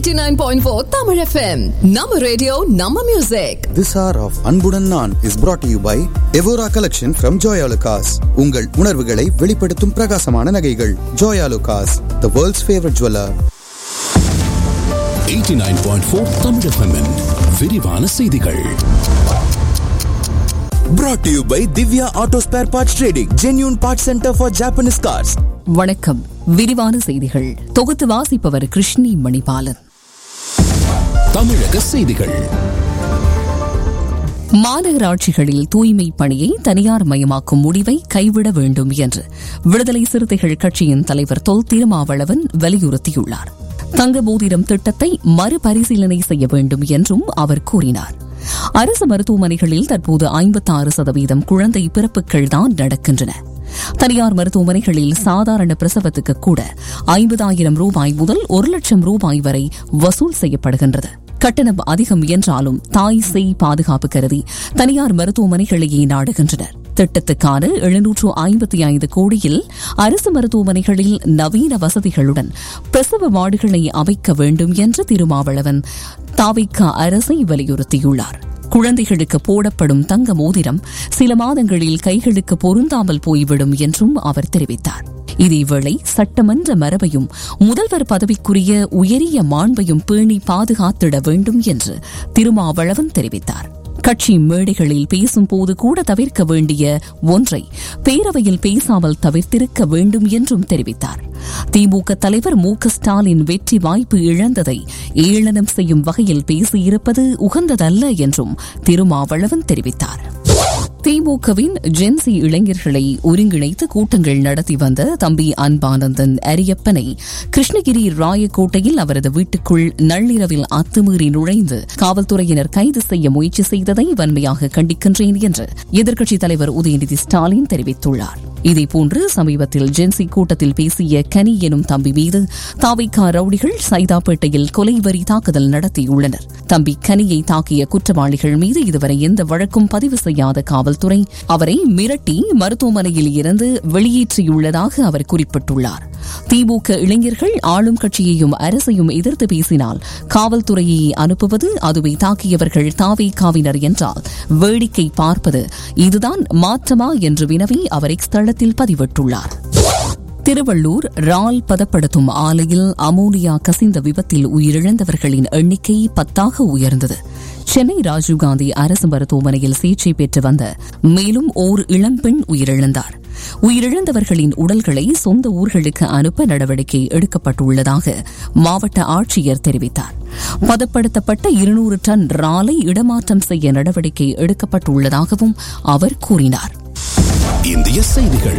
89.4 Tamil FM. Nama radio, Nama music. This hour of அன்புடன் நான் is brought to you by Evora collection from Joyalukkas உங்கள் உணர்வுகளை வெளிப்படுத்தும் பிரகாசமான நகைகள் Joyalukkas the world's favorite jeweler 89.4 Tamil FM -இன் விரிவான செய்திகள் brought to you by Divya Auto Spare Parts Trading, genuine parts center for Japanese cars. வணக்கம் விரிவான செய்திகள் தொகுத்து வாசிப்பவர் கிருஷ்ணி மணிபாலன் தமிழக செய்திகள் மாநகராட்சிகளில் தூய்மை பணியை தனியார் மயமாக்கும் முடிவை கைவிட வேண்டும் என்று விடுதலை சிறுத்தைகள் கட்சியின் தலைவர் தொல் திருமாவளவன் வலியுறுத்தியுள்ளார் தங்க மோதிரம் திட்டத்தை மறுபரிசீலனை செய்ய வேண்டும் என்றும் அவர் கூறினார் அரசு மருத்துவமனைகளில் தற்போது ஐம்பத்தாறு சதவீதம் குழந்தை பிறப்புகள் தான் நடக்கின்றன தனியார் மருத்துவமனைகளில் சாதாரண பிரசவத்துக்கு கூட ஐம்பதாயிரம் ரூபாய் முதல் ஒரு லட்சம் ரூபாய் வரை வசூல் செய்யப்படுகின்றது கட்டணம் அதிகம் என்றாலும் தாய் சேய் பாதுகாப்பு கருதி தனியார் மருத்துவமனைகளையே நாடுகின்றனர் திட்டத்துக்கான எழுநூற்று ஐம்பத்தி ஐந்து கோடியில் அரசு மருத்துவமனைகளில் நவீன வசதிகளுடன் பிரசவ வார்டுகளை அமைக்க வேண்டும் என்று திருமாவளவன் தாவிக்க அரசை வலியுறுத்தியுள்ளார் குழந்தைகளுக்கு போடப்படும் தங்க மோதிரம் சில மாதங்களில் கைகளுக்கு பொருந்தாமல் போய்விடும் என்றும் அவர் தெரிவித்தார் இதேவேளை சட்டமன்ற மரபையும் முதல்வர் பதவிக்குரிய உயரிய மாண்பையும் பேணி பாதுகாத்திட வேண்டும் என்று திருமாவளவன் தெரிவித்தார் கட்சி மேடைகளில் பேசும்போது கூட தவிர்க்க வேண்டிய ஒன்றை பேரவையில் பேசாமல் தவிர்த்திருக்க வேண்டும் என்றும் தெரிவித்தார் திமுக தலைவர் மு க ஸ்டாலின் வெற்றி வாய்ப்பு இழந்ததை ஏளனம் செய்யும் வகையில் பேசியிருப்பது உகந்ததல்ல என்றும் திருமாவளவன் தெரிவித்தார் திமுகவின் ஜென்சி இளைஞர்களை ஒருங்கிணைத்து கூட்டங்கள் நடத்தி வந்த தம்பி அன்பானந்தன் அரியப்பனை கிருஷ்ணகிரி ராயக்கோட்டையில் அவரது வீட்டுக்குள் நள்ளிரவில் அத்துமீறி நுழைந்து காவல்துறையினர் கைது செய்ய முயற்சி செய்ததை வன்மையாக கண்டிக்கின்றேன் என்று எதிர்க்கட்சித் தலைவர் உதயநிதி ஸ்டாலின் தெரிவித்துள்ளார் இதேபோன்று சமீபத்தில் ஜென்சி கூட்டத்தில் பேசிய கனி எனும் தம்பி மீது தாவிகா ரவுடிகள் சைதாப்பேட்டையில் கொலைவரி தாக்குதல் நடத்தியுள்ளனர் தம்பி கனியை தாக்கிய குற்றவாளிகள் மீது இதுவரை எந்த வழக்கும் பதிவு செய்யாத காவல்துறை அவரை மிரட்டி மருத்துவமனையில் இருந்து வெளியேற்றியுள்ளதாக அவர் குறிப்பிட்டுள்ளார் திமுக இளைஞர்கள் ஆளும் கட்சியையும் அரசையும் எதிர்த்து பேசினால் காவல்துறையை அனுப்புவது அதுவை தாக்கியவர்கள் தாவே காவினர் என்றால் வேடிக்கை பார்ப்பது இதுதான் மாற்றமா என்று வினவி அவர் இஸ்தளத்தில் பதிவிட்டுள்ளார் திருவள்ளூர் ரால் பதப்படுத்தும் ஆலையில் அமோனியா கசிந்த விபத்தில் உயிரிழந்தவர்களின் எண்ணிக்கை பத்தாக உயர்ந்தது சென்னை ராஜீவ்காந்தி அரசு மருத்துவமனையில் சிகிச்சை பெற்று வந்த மேலும் ஓர் இளம்பெண் உயிரிழந்தார் உயிரிழந்தவர்களின் உடல்களை சொந்த ஊர்களுக்கு அனுப்ப நடவடிக்கை எடுக்கப்பட்டுள்ளதாக மாவட்ட ஆட்சியர் தெரிவித்தார் பதப்படுத்தப்பட்ட இருநூறு டன் ராலை இடமாற்றம் செய்ய நடவடிக்கை எடுக்கப்பட்டுள்ளதாகவும் அவர் கூறினார் இந்திய செய்திகள்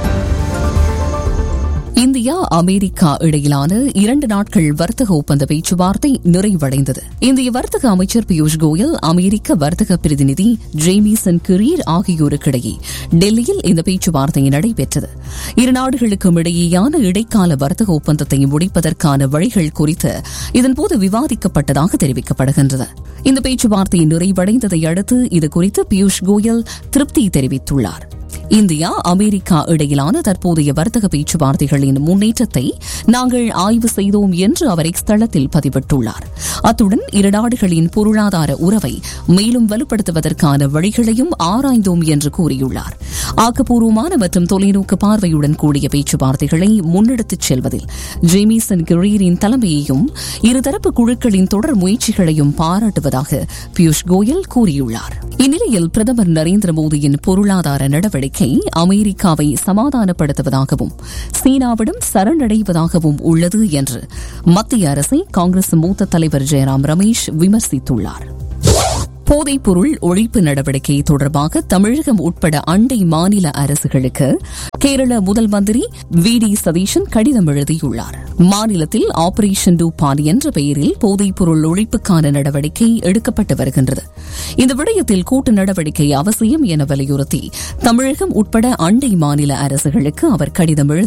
இந்தியா அமெரிக்கா இடையிலான இரண்டு நாட்கள் வர்த்தக ஒப்பந்த பேச்சுவார்த்தை நிறைவடைந்தது இந்திய வர்த்தக அமைச்சர் பியூஷ் கோயல் அமெரிக்க வர்த்தக பிரதிநிதி ஜேமிசன் கிரீர் ஆகியோருக்கிடையே டெல்லியில் இந்த பேச்சுவார்த்தை நடைபெற்றது இரு நாடுகளுக்கும் இடையேயான இடைக்கால வர்த்தக ஒப்பந்தத்தை முடிப்பதற்கான வழிகள் குறித்து இதன்போது விவாதிக்கப்பட்டதாக தெரிவிக்கப்படுகின்றது இந்த பேச்சுவார்த்தை நிறைவடைந்ததை அடுத்து இதுகுறித்து பியூஷ் கோயல் திருப்தி தெரிவித்துள்ளார் இந்தியா அமெரிக்கா இடையிலான தற்போதைய வர்த்தக பேச்சுவார்த்தைகளின் முன்னேற்றத்தை நாங்கள் ஆய்வு செய்தோம் என்று அவர் இஸ்தளத்தில் பதிவிட்டுள்ளார் அத்துடன் இரு நாடுகளின் பொருளாதார உறவை மேலும் வலுப்படுத்துவதற்கான வழிகளையும் ஆராய்ந்தோம் என்று கூறியுள்ளார் ஆக்கப்பூர்வமான மற்றும் தொலைநோக்கு பார்வையுடன் கூடிய பேச்சுவார்த்தைகளை முன்னெடுத்துச் செல்வதில் ஜேமிசன் கிரீரின் தலைமையையும் இருதரப்பு குழுக்களின் தொடர் முயற்சிகளையும் பாராட்டுவதாக பியூஷ் கோயல் கூறியுள்ளார் இந்நிலையில் பிரதமர் நரேந்திர மோடியின் பொருளாதார நடவடிக்கை அமெரிக்காவை சமாதானப்படுத்துவதாகவும் சீனாவிடம் சரணடைவதாகவும் உள்ளது என்று மத்திய அரசை காங்கிரஸ் மூத்த தலைவர் ஜெயராம் ரமேஷ் விமர்சித்துள்ளார் போதைப்பொருள் ஒழிப்பு நடவடிக்கை தொடர்பாக தமிழகம் உட்பட அண்டை மாநில அரசுகளுக்கு கேரள முதல் மந்திரி வி டி சதீஷன் கடிதம் எழுதியுள்ளார் மாநிலத்தில் ஆபரேஷன் டூபான் என்ற பெயரில் போதைப்பொருள் ஒழிப்புக்கான நடவடிக்கை எடுக்கப்பட்டு வருகின்றது இந்த விடயத்தில் கூட்டு நடவடிக்கை அவசியம் என வலியுறுத்தி தமிழகம் உட்பட அண்டை மாநில அரசுகளுக்கு அவர் கடிதம் எழுதி